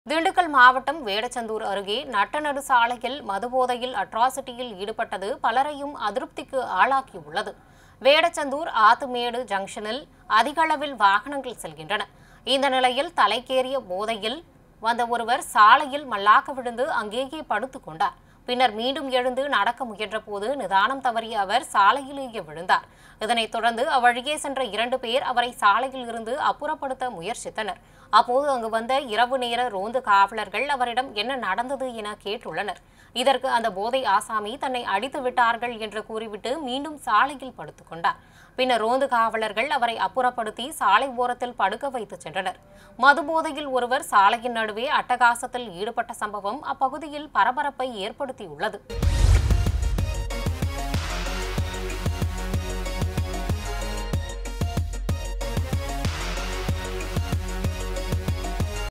திண்டுக்கல் மாவட்டம் வேடச்சந்தூர் அருகே நட்டநடு சாலையில் மதுபோதையில் அட்ராசிட்டியில் ஈடுபட்டது பலரையும் அதிருப்திக்கு ஆளாக்கியுள்ளது வேடச்சந்தூர் ஆத்துமேடு ஜங்ஷனில் அதிக அளவில் வாகனங்கள் செல்கின்றன இந்த நிலையில் தலைக்கேறிய போதையில் வந்த ஒருவர் சாலையில் மல்லாக்க விழுந்து அங்கேயே படுத்துக் கொண்டார் பின்னர் மீண்டும் எழுந்து நடக்க முயன்றபோது நிதானம் தவறிய அவர் சாலையிலேயே விழுந்தார் இதனைத் தொடர்ந்து அவ்வழியே சென்ற இரண்டு பேர் அவரை சாலையில் இருந்து அப்புறப்படுத்த முயற்சித்தனர் அப்போது அங்கு வந்த இரவு நேர ரோந்து காவலர்கள் அவரிடம் என்ன நடந்தது என கேட்டுள்ளனர் இதற்கு அந்த போதை ஆசாமி தன்னை அடித்து விட்டார்கள் என்று கூறிவிட்டு மீண்டும் சாலையில் படுத்துக் கொண்டார் பின்னர் ரோந்து காவலர்கள் அவரை அப்புறப்படுத்தி சாலை ஓரத்தில் படுக்க வைத்து சென்றனர் மதுபோதையில் ஒருவர் சாலையின் நடுவே அட்டகாசத்தில் ஈடுபட்ட சம்பவம் அப்பகுதியில் பரபரப்பை ஏற்படுத்தியுள்ளது